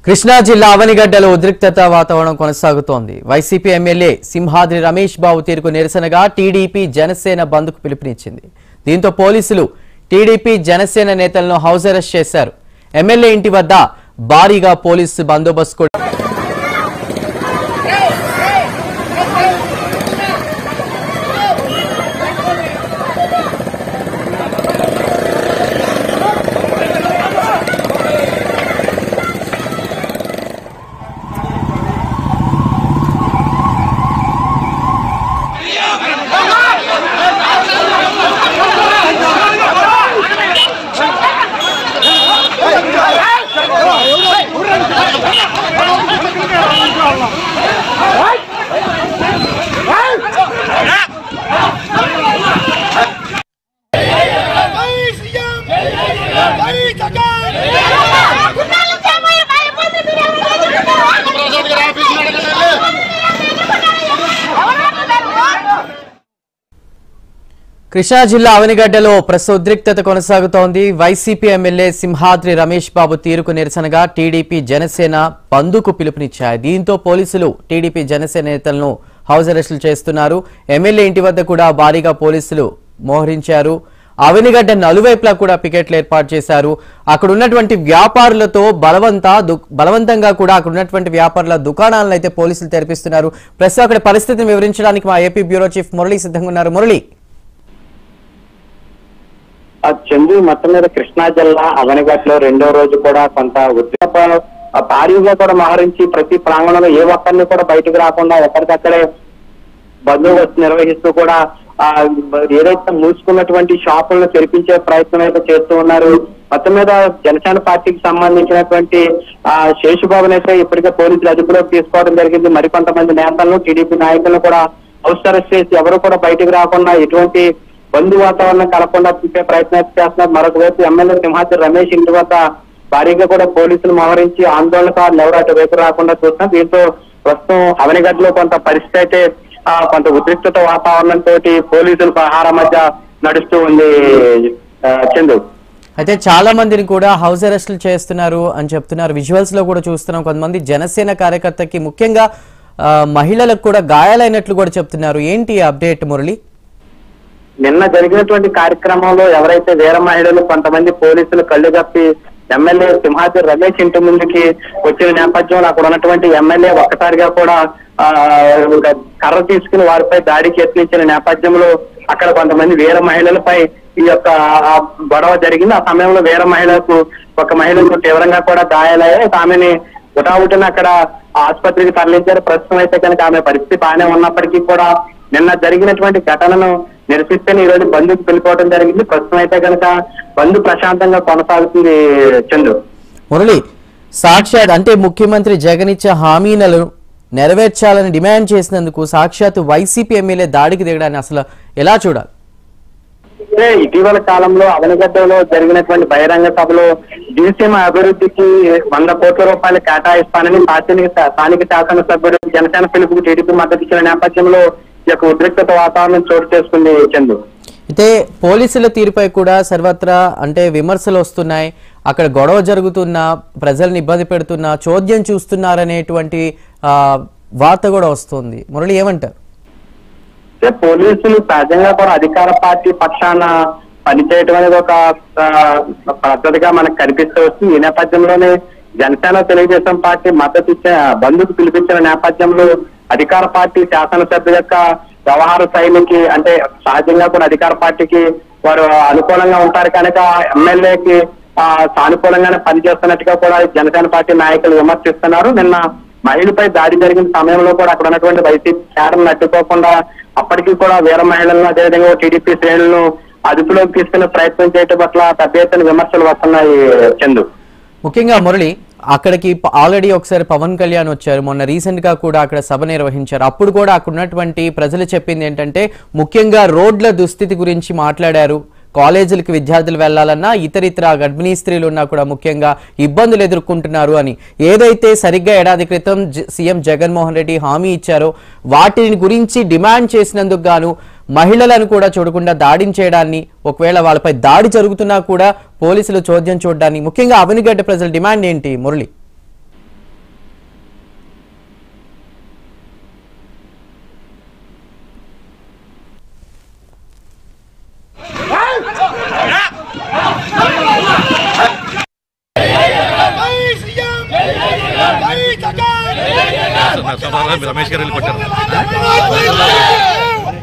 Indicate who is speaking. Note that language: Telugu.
Speaker 1: కృష్ణా జిల్లా అవనిగడ్డలో ఉద్రిక్తత వాతావరణం కొనసాగుతోంది వైసీపీ ఎమ్మెల్యే సింహాద్రి రమేష్ బాబు తీరుకు నిరసనగా టీడీపీ జనసేన బంద్కు పిలుపునిచ్చింది దీంతో పోలీసులు టీడీపీ జనసేన నేతలను హౌస్ అరెస్ట్ చేశారు ఎమ్మెల్యే ఇంటి వద్ద భారీగా పోలీసు బందోబస్తు కూడా
Speaker 2: జై సీఎం జై జగన్
Speaker 1: కృష్ణా జిల్లా అవనిగడ్డలో ప్రస్తుత ఉద్రిక్తత కొనసాగుతోంది వైసీపీ ఎమ్మెల్యే సింహాద్రి రమేష్ బాబు తీరుకు నిరసనగా టీడీపీ జనసేన బంద్కు పిలుపునిచ్చాయి దీంతో పోలీసులు టీడీపీ జనసేన నేతలను హౌస్ అరెస్టులు చేస్తున్నారు ఎమ్మెల్యే ఇంటి వద్ద కూడా భారీగా పోలీసులు మోహరించారు అవనిగడ్డ నలువైపులా కూడా పికెట్లు ఏర్పాటు చేశారు అక్కడ ఉన్నటువంటి వ్యాపారులతో బలవంత దు- బలవంతంగా కూడా అక్కడ ఉన్నటువంటి వ్యాపారుల దుకాణాలను అయితే పోలీసులు తెరిపిస్తున్నారు ప్రస్తుతం అక్కడ పరిస్థితిని వివరించడానికి మా ఏపీ బ్యూరో చీఫ్ మురళి సిద్ధంగా ఉన్నారు మురళి
Speaker 3: ఆ చందు మొత్తం మీద కృష్ణా జిల్లా అవనిగట్లో రెండో రోజు కూడా కొంత ఉద్రిక్త ఆ భారీగా కూడా మహరించి ప్రతి ప్రాంగణంలో ఏ ఒక్కరిని కూడా బయటకు రాకుండా ఎక్కడికక్కడే బందోబస్తు నిర్వహిస్తూ కూడా ఆ ఏదైతే మూసుకున్నటువంటి షాపులను తెరిపించే ప్రయత్నం అయితే చేస్తూ ఉన్నారు మొత్తం మీద జనసేన పార్టీకి సంబంధించినటువంటి ఆ శేషుబాబుని అయితే ఇప్పటికే పోలీసులు అదుపులోకి తీసుకోవడం జరిగింది మరికొంతమంది నేతలను టీడీపీ నాయకులను కూడా హౌస్ అరెస్ట్ చేసి ఎవరు కూడా బయటకు రాకుండా ఎటువంటి బంధు వాతావరణం కలగకుండా చూసే ప్రయత్నం అయితే చేస్తున్నారు మరొక వైపు ఎమ్మెల్యే సింహాద్రి రమేష్ ఇంటి వద్ద భారీగా కూడా పోలీసులు మోహరించి ఆందోళనకారులు ఎవరు అటు వైపు రాకుండా చూస్తున్నారు దీంతో ప్రస్తుతం అవనిగడ్డలో కొంత పరిస్థితి అయితే ఆ, కొంత ఉద్రిక్తత వాతావరణం తోటి పోలీసుల పహార మధ్య నడుస్తూ ఉంది ఆ, చందు
Speaker 1: అయితే చాలా మందిని కూడా హౌస్ అరెస్టులు చేస్తున్నారు అని చెప్తున్నారు విజువల్స్ లో కూడా చూస్తున్నాం కొంతమంది జనసేన కార్యకర్తకి ముఖ్యంగా ఆ, మహిళలకు కూడా గాయాలైనట్లు కూడా చెప్తున్నారు ఏంటి ఈ అప్డేట్ మురళి
Speaker 3: నిన్న జరిగినటువంటి కార్యక్రమంలో ఎవరైతే వీర మహిళలు కొంతమంది పోలీసులు కళ్ళు కప్పి ఎమ్మెల్యే సింహాద్రి రమేష్ ఇంటి ముందుకి వచ్చిన నేపథ్యంలో అక్కడ ఉన్నటువంటి ఎమ్మెల్యే ఒక్కసారిగా కూడా ఆ, ఒక కర్ర తీసుకుని వారిపై దాడికి యత్నించిన నేపథ్యంలో అక్కడ కొంతమంది వీర మహిళలపై ఈ యొక్క ఆ గొడవ జరిగింది ఆ సమయంలో వీర మహిళలకు ఒక మహిళకు తీవ్రంగా కూడా గాయాలయ్యాయి ఆమెని ఉటావుటిన అక్కడ ఆసుపత్రికి తరలించారు ప్రస్తుతం అయితే కనుక ఆమె పరిస్థితి బాగానే ఉన్నప్పటికీ కూడా నిన్న జరిగినటువంటి ఘటనను నిరసిస్తే ఈ రోజు బంధుకు పిలుపుకోవడం జరిగింది ప్రస్తుతం అయితే కనుక బంధు ప్రశాంతంగా కొనసాగుతుంది చందు
Speaker 1: మురళి సాక్షాత్ అంటే ముఖ్యమంత్రి జగన్ ఇచ్చే హామీలను నెరవేర్చాలని డిమాండ్ చేసినందుకు సాక్షాత్ వైసీపీ ఎమ్మెల్యే దాడికి దిగడాన్ని అసలు ఎలా చూడాలి
Speaker 3: అంటే ఇటీవల కాలంలో అవనగడ్డలో జరిగినటువంటి బహిరంగ సభలో దినసీమ అభివృద్ధికి వంద కోట్ల రూపాయలు కేటాయిస్తానని పార్టీకి స్థానిక శాసనసభ్యుడు జనసేన పిలుపుకు టీడీపీ మద్దతు ఇచ్చిన నేపథ్యంలో ఈ యొక్క ఉద్రిక్తత వాతావరణం చోటు చేసుకుంది చందు
Speaker 1: అయితే పోలీసుల తీరుపై కూడా సర్వత్రా అంటే విమర్శలు వస్తున్నాయి అక్కడ గొడవ జరుగుతున్నా ప్రజల్ని ఇబ్బంది పెడుతున్నా చోద్యం చూస్తున్నారనేటువంటి ఆ, వార్త కూడా వస్తుంది మురళి ఏమంటారు
Speaker 3: అంటే పోలీసులు సహజంగా కూడా అధికార పార్టీ పక్షాన పనిచేయటం అనేది ఒక ఆ, పద్ధతిగా మనకు కనిపిస్తూ వస్తుంది ఈ నేపథ్యంలోనే జనసేన తెలుగుదేశం పార్టీ మద్దతు ఇచ్చే బంధుకు పిలిపించిన నేపథ్యంలో అధికార పార్టీ శాసనసభ్యుల యొక్క వ్యవహార శైలికి అంటే సహజంగా కూడా అధికార పార్టీకి వారు అనుకూలంగా ఉంటారు కనుక ఎమ్మెల్యేకి ఆ, సానుకూలంగానే పనిచేస్తున్నట్టుగా కూడా జనసేన పార్టీ నాయకులు విమర్శిస్తున్నారు నిన్న మహిళపై దాడి జరిగిన సమయంలో కూడా అక్కడ ఉన్నటువంటి వైసీపీ కేడర్ను అడ్డుకోకుండా అప్పటికీ కూడా వీర మహిళలను అదేవిధంగా టీడీపీ శ్రేణులను అదుపులోకి తీసుకునే ప్రయత్నం చేయటం పట్ల పెద్ద ఎత్తున విమర్శలు వస్తున్నాయి చందు
Speaker 1: ముఖ్యంగా మురళి అక్కడికి ఆల్రెడీ ఒకసారి పవన్ కళ్యాణ్ వచ్చారు మొన్న రీసెంట్ గా కూడా అక్కడ సభ నిర్వహించారు అప్పుడు కూడా అక్కడ ఉన్నటువంటి ప్రజలు చెప్పింది ఏంటంటే ముఖ్యంగా రోడ్ల దుస్థితి గురించి మాట్లాడారు కాలేజీలకు విద్యార్థులు వెళ్లాలన్నా ఇతరితర గర్భిణీ స్త్రీలు ఉన్నా కూడా ముఖ్యంగా ఇబ్బందులు ఎదుర్కొంటున్నారు అని ఏదైతే సరిగ్గా ఏడాది క్రితం జ- సీఎం జగన్మోహన్ రెడ్డి హామీ ఇచ్చారో వాటిని గురించి డిమాండ్ చేసినందుకు గాను మహిళలను కూడా చూడకుండా దాడించేయడాన్ని ఒకవేళ వాళ్ళపై దాడి జరుగుతున్నా కూడా పోలీసులు చోద్యం చూడడాన్ని ముఖ్యంగా అవనిగడ్డ ప్రజల డిమాండ్ ఏంటి మురళి
Speaker 4: కొడతారా రమేష్ గారు వెళ్ళి కొట్టారు